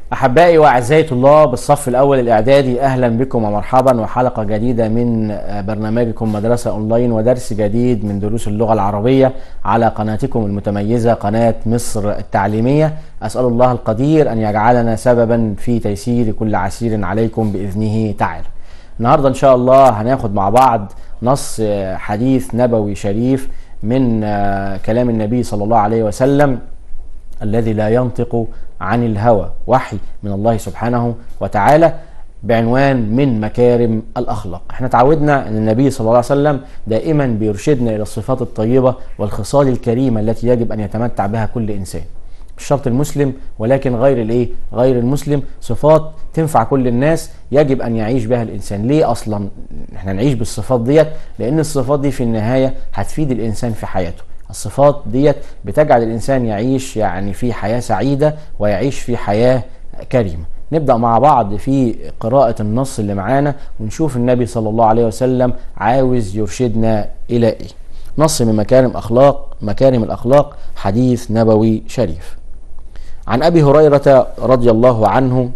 أحبائي وأعزائي طلاب الصف الأول الإعدادي أهلا بكم ومرحبا وحلقة جديدة من برنامجكم مدرسة أونلاين ودرس جديد من دروس اللغة العربية على قناتكم المتميزة قناة مصر التعليمية أسأل الله القدير أن يجعلنا سببا في تيسير كل عسير عليكم بإذنه تعالى النهاردة إن شاء الله هناخد مع بعض نص حديث نبوي شريف من كلام النبي صلى الله عليه وسلم الذي لا ينطق عن الهوى وحي من الله سبحانه وتعالى بعنوان من مكارم الاخلاق احنا تعودنا ان النبي صلى الله عليه وسلم دائما بيرشدنا الى الصفات الطيبه والخصال الكريمه التي يجب ان يتمتع بها كل انسان مش شرط المسلم ولكن غير الايه غير المسلم صفات تنفع كل الناس يجب ان يعيش بها الانسان ليه اصلا احنا نعيش بالصفات ديت لان الصفات دي في النهايه هتفيد الانسان في حياته الصفات ديت بتجعل الانسان يعيش يعني في حياه سعيده ويعيش في حياه كريمه نبدا مع بعض في قراءه النص اللي معانا ونشوف النبي صلى الله عليه وسلم عاوز يرشدنا الى ايه نص من مكارم اخلاق مكارم الاخلاق حديث نبوي شريف عن ابي هريره رضي الله عنه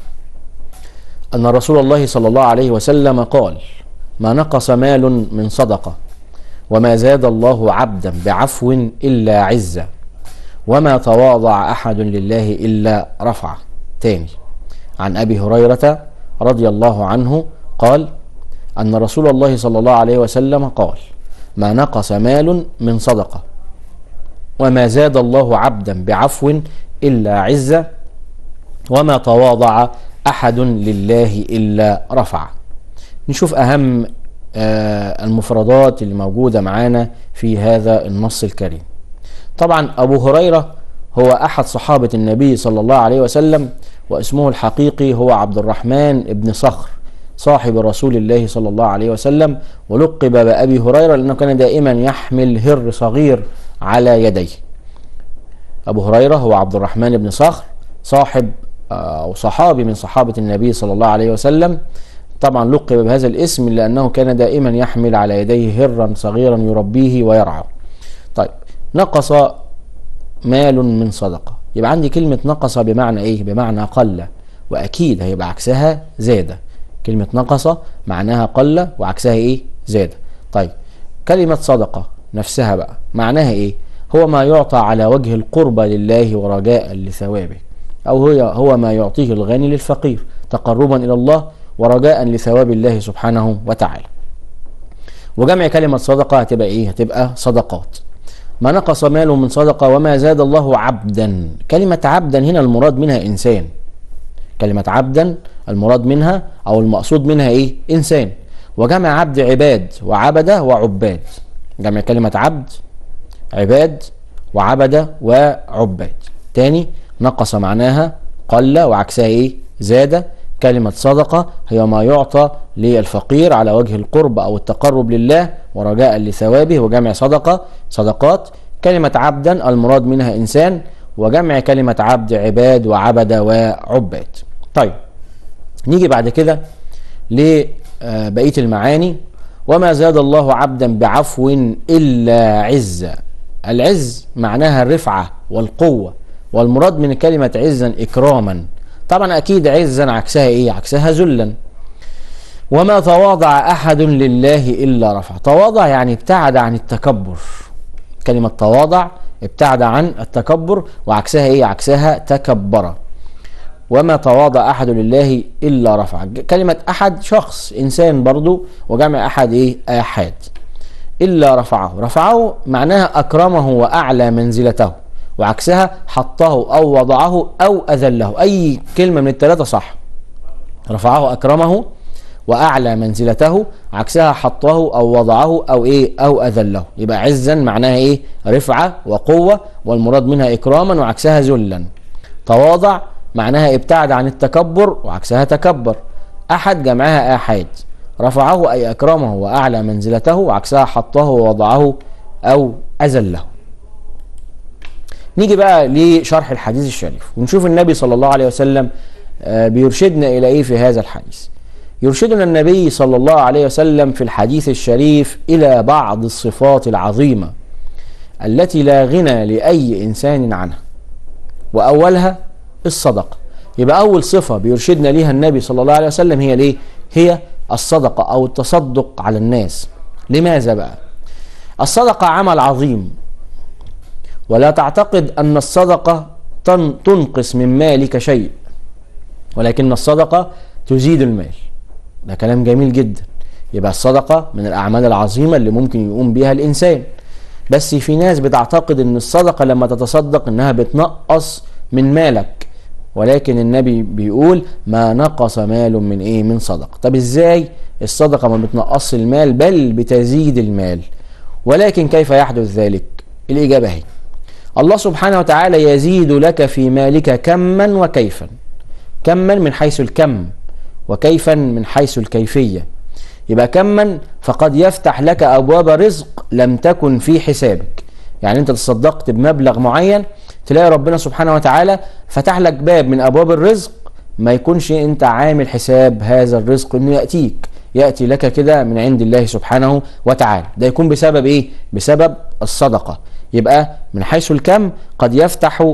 ان رسول الله صلى الله عليه وسلم قال ما نقص مال من صدقه وما زاد الله عبدا بعفو الا عزه وما تواضع احد لله الا رفعه تاني عن ابي هريره رضي الله عنه قال ان رسول الله صلى الله عليه وسلم قال ما نقص مال من صدقه وما زاد الله عبدا بعفو الا عزه وما تواضع احد لله الا رفعه نشوف اهم المفردات اللي موجودة معانا في هذا النص الكريم طبعا أبو هريرة هو أحد صحابة النبي صلى الله عليه وسلم واسمه الحقيقي هو عبد الرحمن بن صخر صاحب رسول الله صلى الله عليه وسلم ولقب بأبي هريرة لأنه كان دائما يحمل هر صغير على يديه أبو هريرة هو عبد الرحمن بن صخر صاحب أو صحابي من صحابة النبي صلى الله عليه وسلم طبعا لقب بهذا الاسم لأنه كان دائما يحمل على يديه هرا صغيرا يربيه ويرعاه طيب نقص مال من صدقة يبقى عندي كلمة نقص بمعنى ايه بمعنى قل وأكيد هيبقى عكسها زاد كلمة نقص معناها قل وعكسها ايه زاد طيب كلمة صدقة نفسها بقى معناها ايه هو ما يعطى على وجه القربة لله ورجاء لثوابه أو هو هو ما يعطيه الغني للفقير تقربا إلى الله ورجاء لثواب الله سبحانه وتعالى وجمع كلمة صدقة هتبقى ايه هتبقى صدقات ما نقص مال من صدقة وما زاد الله عبدا كلمة عبدا هنا المراد منها إنسان كلمة عبدا المراد منها أو المقصود منها إيه إنسان وجمع عبد عباد وعبدة وعباد جمع كلمة عبد عباد وعبدة وعباد تاني نقص معناها قل وعكسها إيه زاد كلمة صدقة هي ما يعطى للفقير على وجه القرب أو التقرب لله ورجاء لثوابه وجمع صدقة صدقات كلمة عبدا المراد منها إنسان وجمع كلمة عبد عباد وعبد وعباد طيب نيجي بعد كده لبقية المعاني وما زاد الله عبدا بعفو إلا عزة العز معناها الرفعة والقوة والمراد من كلمة عزا إكراما طبعا اكيد عزا عكسها ايه عكسها ذلا وما تواضع احد لله الا رفع تواضع يعني ابتعد عن التكبر كلمه تواضع ابتعد عن التكبر وعكسها ايه عكسها تكبر وما تواضع احد لله الا رفع كلمه احد شخص انسان برضو وجمع احد ايه احد الا رفعه رفعه معناها اكرمه واعلى منزلته وعكسها حطه او وضعه او اذله اي كلمه من الثلاثه صح رفعه اكرمه واعلى منزلته عكسها حطه او وضعه او ايه او اذله يبقى عزا معناها ايه رفعه وقوه والمراد منها اكراما وعكسها ذلا تواضع معناها ابتعد عن التكبر وعكسها تكبر احد جمعها احاد رفعه اي اكرمه واعلى منزلته وعكسها حطه ووضعه او اذله نيجي بقى لشرح الحديث الشريف ونشوف النبي صلى الله عليه وسلم بيرشدنا الى ايه في هذا الحديث يرشدنا النبي صلى الله عليه وسلم في الحديث الشريف الى بعض الصفات العظيمه التي لا غنى لاي انسان عنها واولها الصدقه يبقى أول صفة بيرشدنا ليها النبي صلى الله عليه وسلم هي ليه؟ هي الصدقة أو التصدق على الناس لماذا بقى؟ الصدقة عمل عظيم ولا تعتقد أن الصدقة تنقص من مالك شيء ولكن الصدقة تزيد المال ده كلام جميل جدا يبقى الصدقة من الأعمال العظيمة اللي ممكن يقوم بها الإنسان بس في ناس بتعتقد ان الصدقة لما تتصدق انها بتنقص من مالك ولكن النبي بيقول ما نقص مال من ايه من صدقة طب ازاي الصدقة ما بتنقص المال بل بتزيد المال ولكن كيف يحدث ذلك الإجابة هي الله سبحانه وتعالى يزيد لك في مالك كما وكيفا كما من حيث الكم وكيفا من حيث الكيفية يبقى كما فقد يفتح لك أبواب رزق لم تكن في حسابك يعني أنت تصدقت بمبلغ معين تلاقي ربنا سبحانه وتعالى فتح لك باب من أبواب الرزق ما يكونش أنت عامل حساب هذا الرزق أنه يأتيك يأتي لك كده من عند الله سبحانه وتعالى ده يكون بسبب إيه؟ بسبب الصدقة يبقى من حيث الكم قد يفتح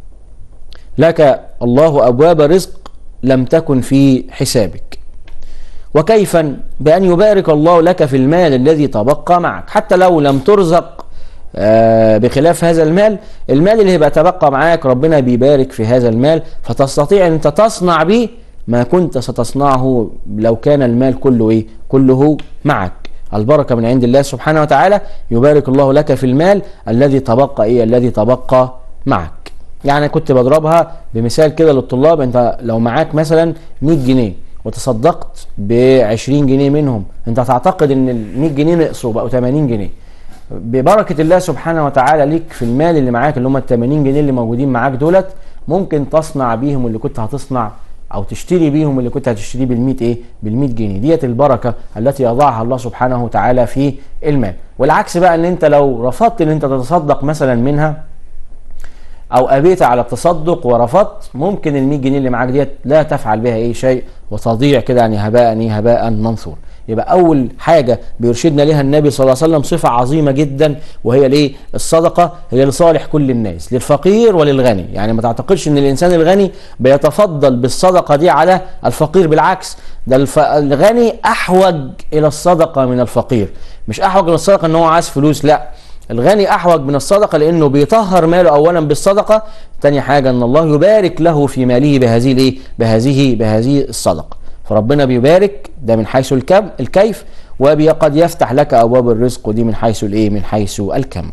لك الله أبواب رزق لم تكن في حسابك وكيفا بأن يبارك الله لك في المال الذي تبقى معك حتى لو لم ترزق بخلاف هذا المال المال اللي هيبقى تبقى معاك ربنا بيبارك في هذا المال فتستطيع ان انت تصنع به ما كنت ستصنعه لو كان المال كله ايه كله معك البركه من عند الله سبحانه وتعالى يبارك الله لك في المال الذي تبقى ايه الذي تبقى معك يعني كنت بضربها بمثال كده للطلاب انت لو معاك مثلا 100 جنيه وتصدقت ب 20 جنيه منهم انت هتعتقد ان ال 100 جنيه نقصوا بقوا 80 جنيه ببركه الله سبحانه وتعالى ليك في المال اللي معاك اللي هم ال 80 جنيه اللي موجودين معاك دولت ممكن تصنع بيهم اللي كنت هتصنع او تشتري بيهم اللي كنت هتشتريه بال100 ايه بال100 جنيه ديت البركه التي يضعها الله سبحانه وتعالى في المال والعكس بقى ان انت لو رفضت ان انت تتصدق مثلا منها او ابيت على التصدق ورفضت ممكن ال100 جنيه اللي معاك ديت لا تفعل بها اي شيء وتضيع كده يعني هباء ايه هباء منثور يبقى اول حاجه بيرشدنا لها النبي صلى الله عليه وسلم صفه عظيمه جدا وهي الايه الصدقه هي لصالح كل الناس للفقير وللغني يعني ما تعتقدش ان الانسان الغني بيتفضل بالصدقه دي على الفقير بالعكس ده الف... الغني احوج الى الصدقه من الفقير مش احوج الى الصدقه ان هو عايز فلوس لا الغني احوج من الصدقه لانه بيطهر ماله اولا بالصدقه تاني حاجه ان الله يبارك له في ماله بهذه الايه بهذه بهذه الصدقه فربنا بيبارك ده من حيث الكم الكيف وقد يفتح لك ابواب الرزق ودي من حيث الايه من حيث الكم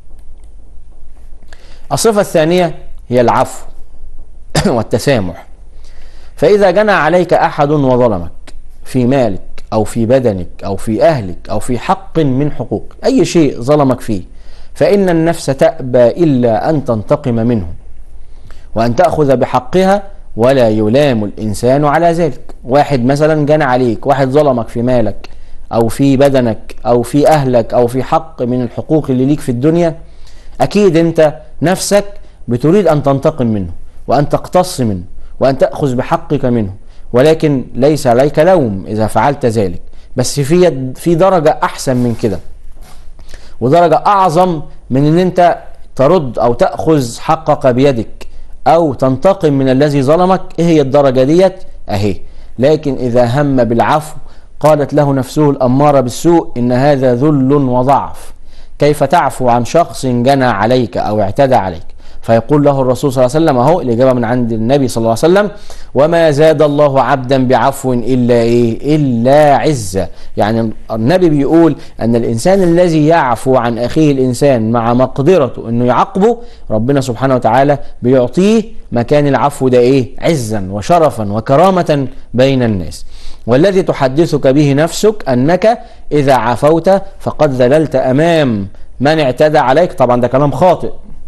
الصفه الثانيه هي العفو والتسامح فاذا جنى عليك احد وظلمك في مالك او في بدنك او في اهلك او في حق من حقوق اي شيء ظلمك فيه فان النفس تابى الا ان تنتقم منه وان تاخذ بحقها ولا يلام الانسان على ذلك واحد مثلا جنى عليك واحد ظلمك في مالك او في بدنك او في اهلك او في حق من الحقوق اللي ليك في الدنيا اكيد انت نفسك بتريد ان تنتقم منه وان تقتص منه وان تاخذ بحقك منه ولكن ليس عليك لوم اذا فعلت ذلك بس في في درجه احسن من كده ودرجه اعظم من ان انت ترد او تاخذ حقك بيدك او تنتقم من الذي ظلمك ايه هي الدرجه ديت اهي لكن اذا هم بالعفو قالت له نفسه الاماره بالسوء ان هذا ذل وضعف كيف تعفو عن شخص جنى عليك او اعتدى عليك فيقول له الرسول صلى الله عليه وسلم اهو الاجابه من عند النبي صلى الله عليه وسلم وما زاد الله عبدا بعفو الا ايه؟ الا عزه، يعني النبي بيقول ان الانسان الذي يعفو عن اخيه الانسان مع مقدرته انه يعاقبه ربنا سبحانه وتعالى بيعطيه مكان العفو ده ايه؟ عزا وشرفا وكرامه بين الناس. والذي تحدثك به نفسك انك اذا عفوت فقد ذللت امام من اعتدى عليك طبعا ده كلام خاطئ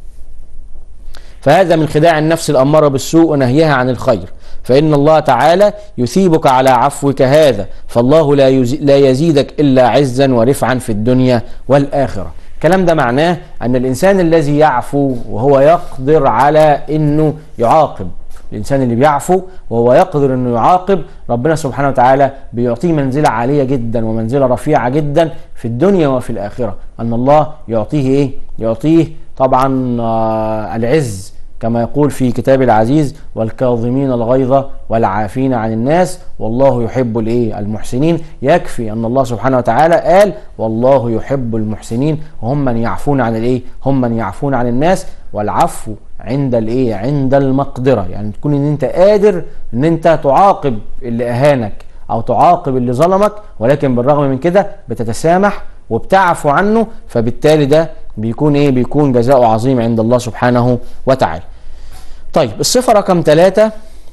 فهذا من خداع النفس الأمارة بالسوء ونهيها عن الخير فإن الله تعالى يثيبك على عفوك هذا فالله لا, لا يزيدك إلا عزا ورفعا في الدنيا والآخرة الكلام ده معناه أن الإنسان الذي يعفو وهو يقدر على أنه يعاقب الإنسان اللي بيعفو وهو يقدر أنه يعاقب ربنا سبحانه وتعالى بيعطيه منزلة عالية جدا ومنزلة رفيعة جدا في الدنيا وفي الآخرة أن الله يعطيه إيه؟ يعطيه طبعا العز كما يقول في كتاب العزيز والكاظمين الغيظ والعافين عن الناس والله يحب الايه المحسنين يكفي ان الله سبحانه وتعالى قال والله يحب المحسنين هم من يعفون عن الايه هم من يعفون عن الناس والعفو عند الايه عند المقدره يعني تكون ان انت قادر ان انت تعاقب اللي اهانك او تعاقب اللي ظلمك ولكن بالرغم من كده بتتسامح وبتعفو عنه فبالتالي ده بيكون ايه بيكون جزاؤه عظيم عند الله سبحانه وتعالى طيب الصفه رقم ثلاثة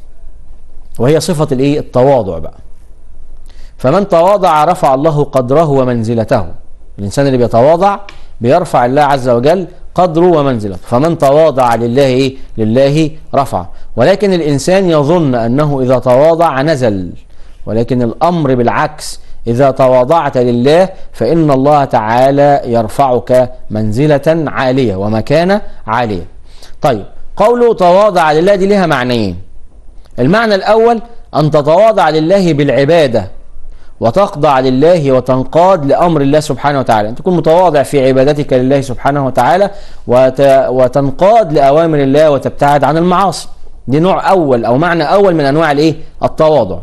وهي صفه الايه التواضع بقى فمن تواضع رفع الله قدره ومنزلته الانسان اللي بيتواضع بيرفع الله عز وجل قدره ومنزلته فمن تواضع لله ايه لله رفع ولكن الانسان يظن انه اذا تواضع نزل ولكن الامر بالعكس إذا تواضعت لله فإن الله تعالى يرفعك منزلة عالية ومكانة عالية طيب قوله تواضع لله دي لها معنيين المعنى الأول أن تتواضع لله بالعبادة وتخضع لله وتنقاد لأمر الله سبحانه وتعالى أن تكون متواضع في عبادتك لله سبحانه وتعالى وت... وتنقاد لأوامر الله وتبتعد عن المعاصي دي نوع أول أو معنى أول من أنواع الإيه؟ التواضع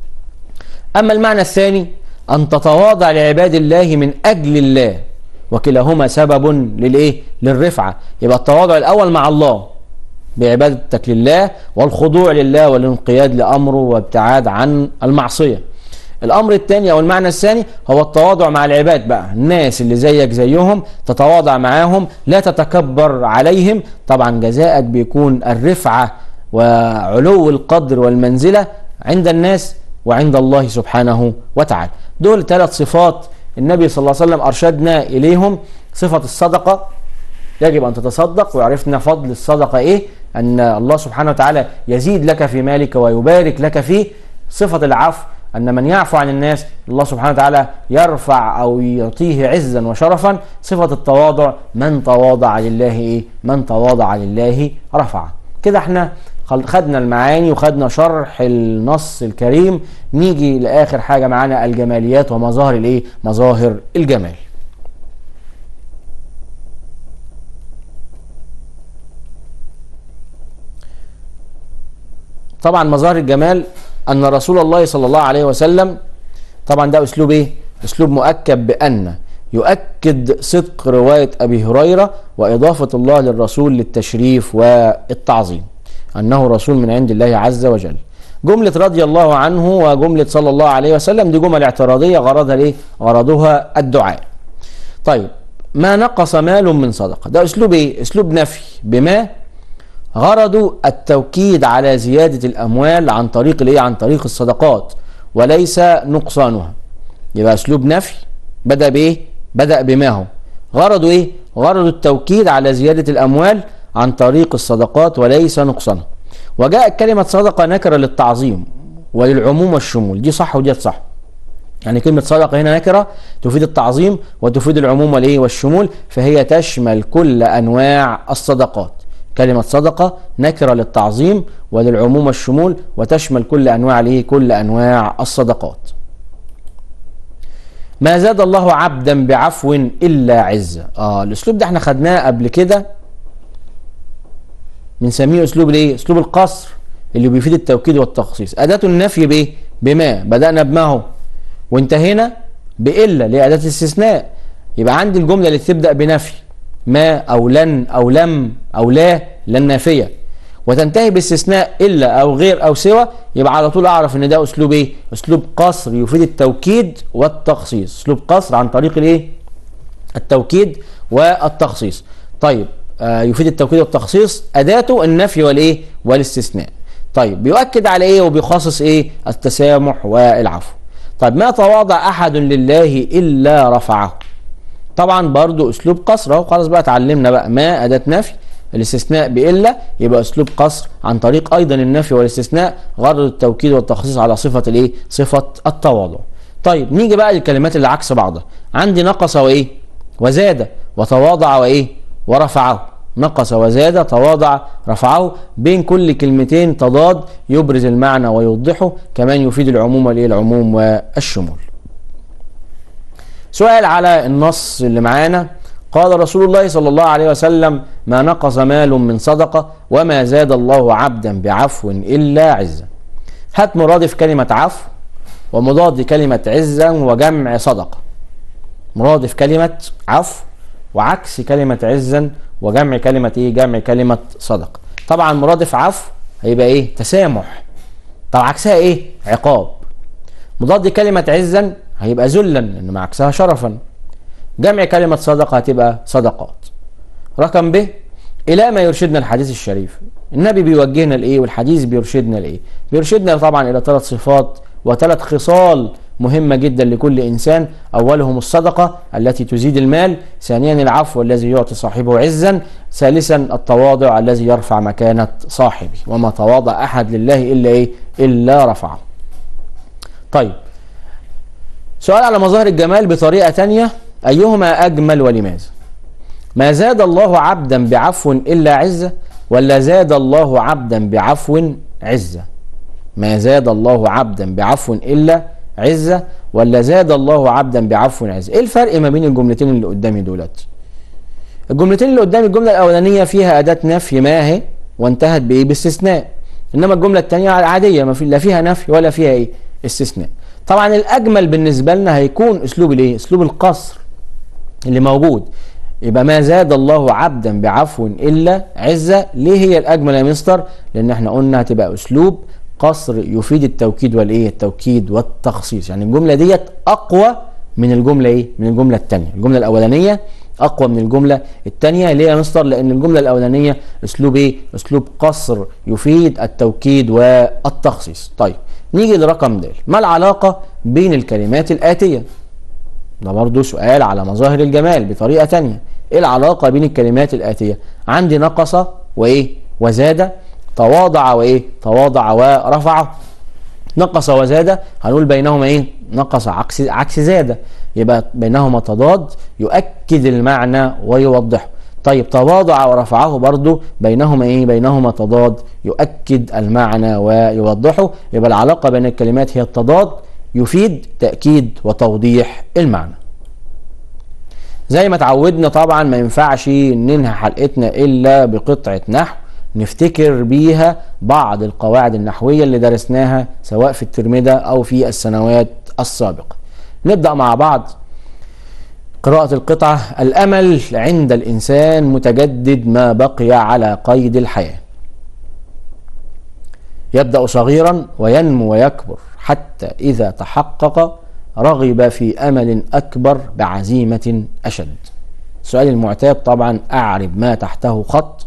أما المعنى الثاني أن تتواضع لعباد الله من أجل الله وكلاهما سبب للإيه؟ للرفعة يبقى التواضع الأول مع الله بعبادتك لله والخضوع لله والانقياد لأمره وابتعاد عن المعصية الأمر الثاني أو المعنى الثاني هو التواضع مع العباد بقى الناس اللي زيك زيهم تتواضع معاهم لا تتكبر عليهم طبعا جزاءك بيكون الرفعة وعلو القدر والمنزلة عند الناس وعند الله سبحانه وتعالى دول ثلاث صفات النبي صلى الله عليه وسلم أرشدنا إليهم صفة الصدقة يجب أن تتصدق وعرفنا فضل الصدقة إيه أن الله سبحانه وتعالى يزيد لك في مالك ويبارك لك فيه صفة العفو أن من يعفو عن الناس الله سبحانه وتعالى يرفع أو يعطيه عزا وشرفا صفة التواضع من تواضع لله إيه من تواضع لله رفع كده احنا خدنا المعاني وخدنا شرح النص الكريم نيجي لاخر حاجه معانا الجماليات ومظاهر الايه مظاهر الجمال طبعا مظاهر الجمال ان رسول الله صلى الله عليه وسلم طبعا ده اسلوب ايه اسلوب مؤكد بان يؤكد صدق روايه ابي هريره واضافه الله للرسول للتشريف والتعظيم أنه رسول من عند الله عز وجل جملة رضي الله عنه وجملة صلى الله عليه وسلم دي جمل اعتراضية غرضها ليه؟ غرضها الدعاء طيب ما نقص مال من صدقة ده أسلوب إيه؟ أسلوب نفي بما غرضه التوكيد على زيادة الأموال عن طريق الإيه؟ عن طريق الصدقات وليس نقصانها يبقى أسلوب نفي بدأ بإيه؟ بدأ بما هو غرضه إيه؟ غرض التوكيد على زيادة الأموال عن طريق الصدقات وليس نقصانها وجاءت كلمة صدقة نكرة للتعظيم وللعموم والشمول دي صح ودي صح يعني كلمة صدقة هنا نكرة تفيد التعظيم وتفيد العموم والايه والشمول فهي تشمل كل أنواع الصدقات كلمة صدقة نكرة للتعظيم وللعموم والشمول وتشمل كل أنواع الايه كل أنواع الصدقات ما زاد الله عبدا بعفو إلا عزة اه الأسلوب ده احنا خدناه قبل كده بنسميه اسلوب الايه؟ اسلوب القصر اللي بيفيد التوكيد والتخصيص. اداة النفي بايه؟ بما بدأنا بما هو وانتهينا بإلا اللي هي أداة الاستثناء. يبقى عندي الجملة اللي تبدأ بنفي ما أو لن أو لم أو لا لن نافية وتنتهي باستثناء إلا أو غير أو سوى يبقى على طول أعرف إن ده أسلوب إيه؟ أسلوب قصر يفيد التوكيد والتخصيص. أسلوب قصر عن طريق الإيه؟ التوكيد والتخصيص. طيب يفيد التوكيد والتخصيص اداته النفي والايه والاستثناء طيب بيؤكد على ايه وبيخصص ايه التسامح والعفو طيب ما تواضع احد لله الا رفعه طبعا برضو اسلوب قصر اهو خلاص بقى اتعلمنا بقى ما اداه نفي الاستثناء بإلا يبقى اسلوب قصر عن طريق ايضا النفي والاستثناء غرض التوكيد والتخصيص على صفه الايه صفه التواضع طيب نيجي بقى للكلمات اللي عكس بعضها عندي نقص وايه وزاد وتواضع وايه ورفعه نقص وزاد تواضع رفعه بين كل كلمتين تضاد يبرز المعنى ويوضحه كمان يفيد العموم والايه العموم والشمول سؤال على النص اللي معانا قال رسول الله صلى الله عليه وسلم ما نقص مال من صدقة وما زاد الله عبدا بعفو إلا عزا هات مرادف كلمة عفو ومضاد كلمة عزا وجمع صدقة مرادف كلمة عفو وعكس كلمة عزا وجمع كلمة ايه جمع كلمة صدقة طبعا مرادف عفو هيبقى ايه تسامح طب عكسها ايه عقاب مضاد كلمة عزا هيبقى ذلا لان عكسها شرفا جمع كلمة صدقة هتبقى صدقات رقم ب إلى ما يرشدنا الحديث الشريف النبي بيوجهنا لإيه والحديث بيرشدنا لإيه بيرشدنا طبعا إلى ثلاث صفات وثلاث خصال مهمة جدا لكل إنسان أولهم الصدقة التي تزيد المال ثانيا العفو الذي يعطي صاحبه عزا ثالثا التواضع الذي يرفع مكانة صاحبه وما تواضع أحد لله إلا إيه إلا رفعه طيب سؤال على مظاهر الجمال بطريقة تانية أيهما أجمل ولماذا ما زاد الله عبدا بعفو إلا عزة ولا زاد الله عبدا بعفو عزة ما زاد الله عبدا بعفو إلا عزة ولا زاد الله عبدا بعفو عزة ايه الفرق ما بين الجملتين اللي قدامي دولت الجملتين اللي قدامي الجملة الأولانية فيها أداة نفي ما هي وانتهت بإيه باستثناء إنما الجملة الثانية عادية ما في لا فيها نفي ولا فيها إيه استثناء طبعا الأجمل بالنسبة لنا هيكون أسلوب الإيه أسلوب القصر اللي موجود يبقى ما زاد الله عبدا بعفو الا عزه ليه هي الاجمل يا مستر لان احنا قلنا هتبقى اسلوب قصر يفيد التوكيد والايه التوكيد والتخصيص يعني الجمله ديت اقوى من الجمله ايه من الجمله الثانيه الجمله الاولانيه اقوى من الجمله الثانيه ليه يا مستر لان الجمله الاولانيه اسلوب ايه اسلوب قصر يفيد التوكيد والتخصيص طيب نيجي لرقم د ما العلاقه بين الكلمات الاتيه ده برضه سؤال على مظاهر الجمال بطريقه ثانيه ايه العلاقه بين الكلمات الاتيه عندي نقص وايه وزاد تواضع وايه تواضع ورفع نقص وزاد هنقول بينهما ايه نقص عكس عكس زاد يبقى بينهما تضاد يؤكد المعنى ويوضحه طيب تواضع ورفعه برضو بينهما ايه بينهما تضاد يؤكد المعنى ويوضحه يبقى العلاقه بين الكلمات هي التضاد يفيد تاكيد وتوضيح المعنى زي ما اتعودنا طبعا ما ينفعش ننهي حلقتنا الا بقطعه نحو نفتكر بيها بعض القواعد النحويه اللي درسناها سواء في الترم ده او في السنوات السابقه نبدا مع بعض قراءة القطعة الأمل عند الإنسان متجدد ما بقي على قيد الحياة يبدأ صغيرا وينمو ويكبر حتى إذا تحقق رغب في أمل أكبر بعزيمة أشد السؤال المعتاد طبعا أعرب ما تحته خط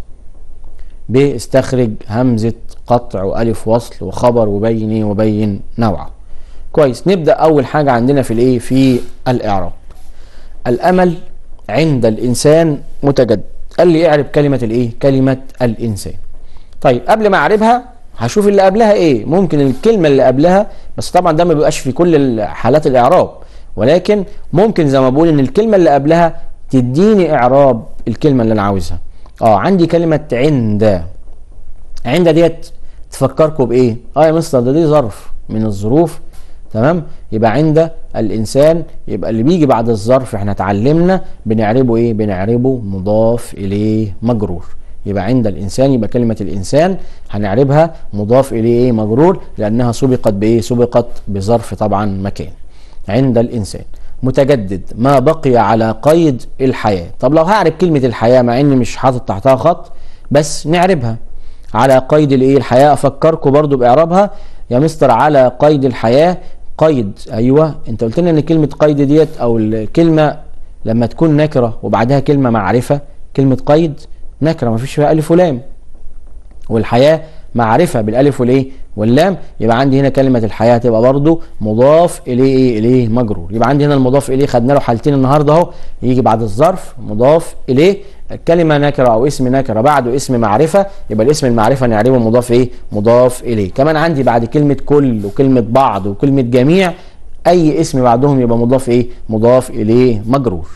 باستخرج همزة قطع وألف وصل وخبر وبين وبين نوعه كويس نبدأ أول حاجة عندنا في الإيه في الإعراب الأمل عند الإنسان متجدد قال لي اعرب كلمة الإيه كلمة الإنسان طيب قبل ما أعربها هشوف اللي قبلها ايه ممكن الكلمه اللي قبلها بس طبعا ده ما بيبقاش في كل حالات الاعراب ولكن ممكن زي ما بقول ان الكلمه اللي قبلها تديني اعراب الكلمه اللي انا عاوزها اه عندي كلمه عند عند ديت تفكركم بايه اه يا مستر ده دي ظرف من الظروف تمام يبقى عند الانسان يبقى اللي بيجي بعد الظرف احنا اتعلمنا بنعربه ايه بنعربه مضاف اليه مجرور يبقى عند الانسان يبقى كلمه الانسان هنعربها مضاف اليه ايه مجرور لانها سبقت بايه سبقت بظرف طبعا مكان عند الانسان متجدد ما بقي على قيد الحياه طب لو هعرب كلمه الحياه مع اني مش حاطط تحتها خط بس نعربها على قيد الايه الحياه افكركم برضو باعرابها يا مستر على قيد الحياه قيد ايوه انت قلت لنا ان كلمه قيد ديت او الكلمه لما تكون نكره وبعدها كلمه معرفه كلمه قيد نكره ما فيش فيها الف ولام والحياه معرفه بالالف والايه واللام يبقى عندي هنا كلمه الحياه تبقى برضو مضاف اليه ايه اليه مجرور يبقى عندي هنا المضاف اليه خدنا له حالتين النهارده اهو يجي بعد الظرف مضاف اليه الكلمه نكره او اسم نكره بعده اسم معرفه يبقى الاسم المعرفه نعربه مضاف ايه مضاف اليه كمان عندي بعد كلمه كل وكلمه بعض وكلمه جميع اي اسم بعدهم يبقى مضاف ايه مضاف اليه مجرور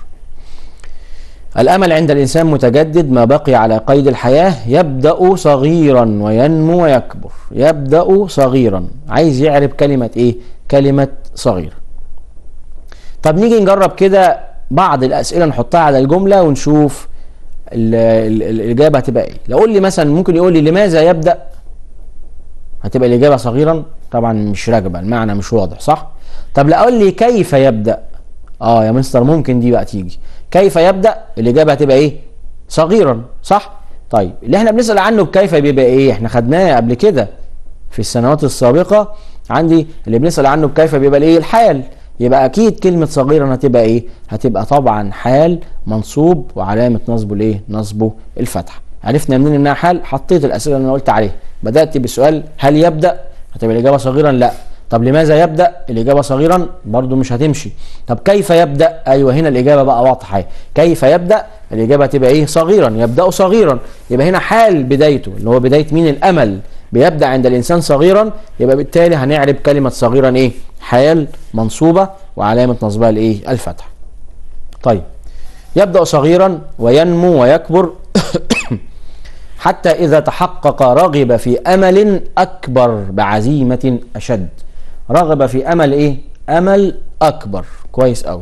الأمل عند الإنسان متجدد ما بقي على قيد الحياة يبدأ صغيرا وينمو ويكبر يبدأ صغيرا عايز يعرف كلمة إيه كلمة صغير طب نيجي نجرب كده بعض الأسئلة نحطها على الجملة ونشوف ال- ال- ال- الاجابه هتبقى ايه لو قول لي مثلا ممكن يقول لي لماذا يبدا هتبقى الاجابه صغيرا طبعا مش راكبه المعنى مش واضح صح طب لا قول لي كيف يبدا اه يا مستر ممكن دي بقى تيجي كيف يبدا الاجابه هتبقى ايه صغيرا صح طيب اللي احنا بنسال عنه بكيف بيبقى ايه احنا خدناه قبل كده في السنوات السابقه عندي اللي بنسال عنه بكيف بيبقى الايه الحال يبقى اكيد كلمه صغيرا هتبقى ايه هتبقى طبعا حال منصوب وعلامه نصبه الايه نصبه الفتحه عرفنا منين انها حال حطيت الاسئله اللي انا قلت عليها بدات بسؤال هل يبدا هتبقى الاجابه صغيرا لا طب لماذا يبدا الاجابه صغيرا برضو مش هتمشي طب كيف يبدا ايوه هنا الاجابه بقى واضحه اهي. كيف يبدا الاجابه هتبقى ايه صغيرا يبدا صغيرا يبقى هنا حال بدايته اللي هو بدايه مين الامل بيبدا عند الانسان صغيرا يبقى بالتالي هنعرب كلمه صغيرا ايه حال منصوبه وعلامه نصبها الايه الفتح طيب يبدا صغيرا وينمو ويكبر حتى إذا تحقق رغب في أمل أكبر بعزيمة أشد رغب في أمل إيه؟ أمل أكبر كويس أوي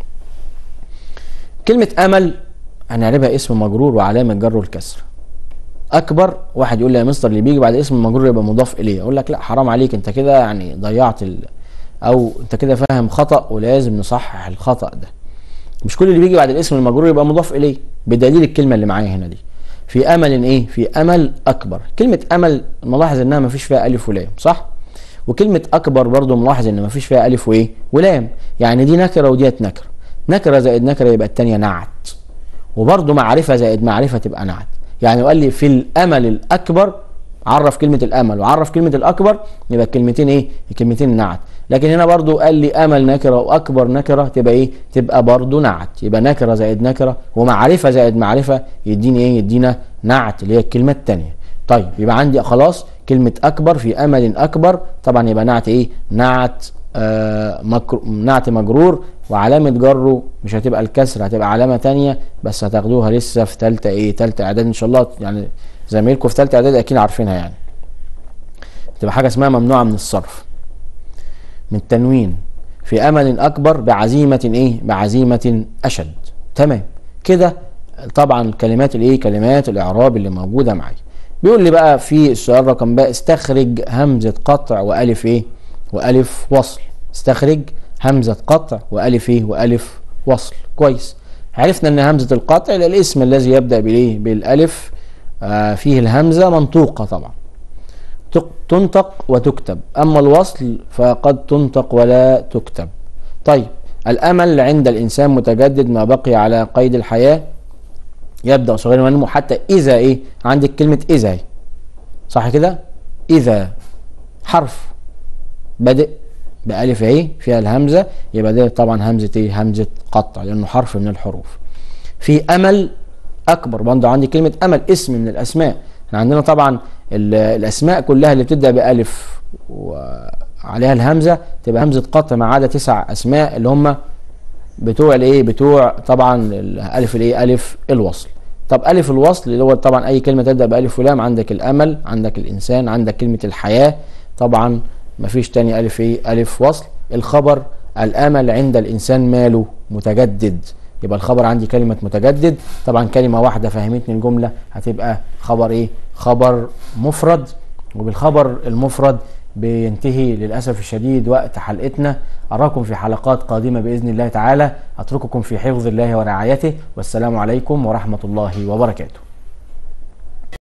كلمة أمل هنعربها اسم مجرور وعلامة جر والكسر أكبر واحد يقول لي يا مستر اللي بيجي بعد اسم المجرور يبقى مضاف إليه أقول لك لا حرام عليك أنت كده يعني ضيعت ال... أو أنت كده فاهم خطأ ولازم نصحح الخطأ ده مش كل اللي بيجي بعد الاسم المجرور يبقى مضاف إليه بدليل الكلمة اللي معايا هنا دي في امل ايه في امل اكبر كلمه امل ملاحظ انها ما فيش فيها الف ولام صح وكلمه اكبر برضو ملاحظ ان ما فيش فيها الف وايه ولام يعني دي نكره وديت نكره نكره زائد نكره يبقى الثانيه نعت وبرضو معرفه زائد معرفه تبقى نعت يعني قال لي في الامل الاكبر عرف كلمة الأمل وعرف كلمة الأكبر يبقى الكلمتين إيه؟ الكلمتين نعت لكن هنا برضو قال لي أمل نكرة وأكبر نكرة تبقى إيه؟ تبقى برضو نعت يبقى نكرة زائد نكرة ومعرفة زائد معرفة يديني إيه؟ يدينا نعت اللي هي الكلمة التانية طيب يبقى عندي خلاص كلمة أكبر في أمل أكبر طبعا يبقى نعت إيه؟ نعت آه مكر... نعت مجرور وعلامة جره مش هتبقى الكسر هتبقى علامة تانية بس هتاخدوها لسه في تالتة ايه تالتة اعداد ان شاء الله يعني زمايلكم في تالتة اعداد اكيد عارفينها يعني تبقى حاجة اسمها ممنوعة من الصرف من التنوين في امل اكبر بعزيمة ايه بعزيمة اشد تمام كده طبعا كلمات الايه كلمات الاعراب اللي موجودة معايا بيقول لي بقى في السؤال رقم بقى استخرج همزة قطع والف ايه والف وصل استخرج همزة قطع والف ايه والف وصل كويس عرفنا ان همزة القطع الاسم الذي يبدأ بالايه بالالف آه فيه الهمزة منطوقة طبعا تنطق وتكتب اما الوصل فقد تنطق ولا تكتب طيب الامل عند الانسان متجدد ما بقي على قيد الحياة يبدأ صغيرا وينمو حتى اذا ايه عندك كلمة اذا صح كده اذا حرف بدء بألف اهي فيها الهمزة يبقى ده طبعا همزة ايه همزة قطع لأنه حرف من الحروف في أمل أكبر برضه عندي كلمة أمل اسم من الأسماء احنا عندنا طبعا الأسماء كلها اللي بتبدأ بألف وعليها الهمزة تبقى همزة قطع ما عدا تسع أسماء اللي هم بتوع الايه بتوع طبعا الألف الايه ألف الوصل طب ألف الوصل اللي هو طبعا أي كلمة تبدأ بألف ولام عندك الأمل عندك الإنسان عندك كلمة الحياة طبعا مفيش تاني ألف إيه ألف وصل الخبر الأمل عند الإنسان ماله متجدد يبقى الخبر عندي كلمة متجدد طبعا كلمة واحدة فهمتني الجملة هتبقى خبر إيه خبر مفرد وبالخبر المفرد بينتهي للأسف الشديد وقت حلقتنا أراكم في حلقات قادمة بإذن الله تعالى أترككم في حفظ الله ورعايته والسلام عليكم ورحمة الله وبركاته